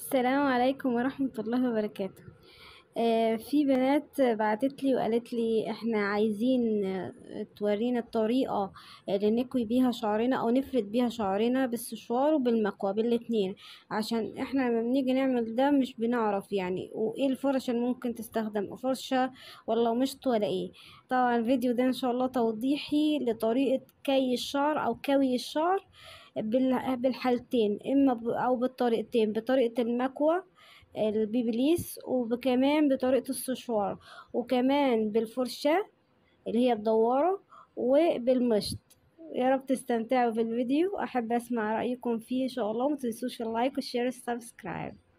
السلام عليكم ورحمة الله وبركاته آه في بنات بعتت لي وقالت لي احنا عايزين آه، تورينا الطريقة اللي نكوي بيها شعرنا او نفرد بيها شعرنا بالسشوار وبالمكوى بالاتنين عشان احنا لما بنيجي نعمل ده مش بنعرف يعني وايه الفرش اللي ممكن تستخدم فرشة ولا مشط ولا ايه طبعا الفيديو ده ان شاء الله توضيحي لطريقة كي الشعر او كوي الشعر بال- بالحالتين اما ب- او بالطريقتين بطريقة المكوى البيبليس وكمان بطريقة السشوار وكمان بالفرشاة اللي هي الدوارة وبالمشط يا رب تستمتعوا بالفيديو احب اسمع رأيكم فيه ان شاء الله متنسوش اللايك والشير والسبسكرايب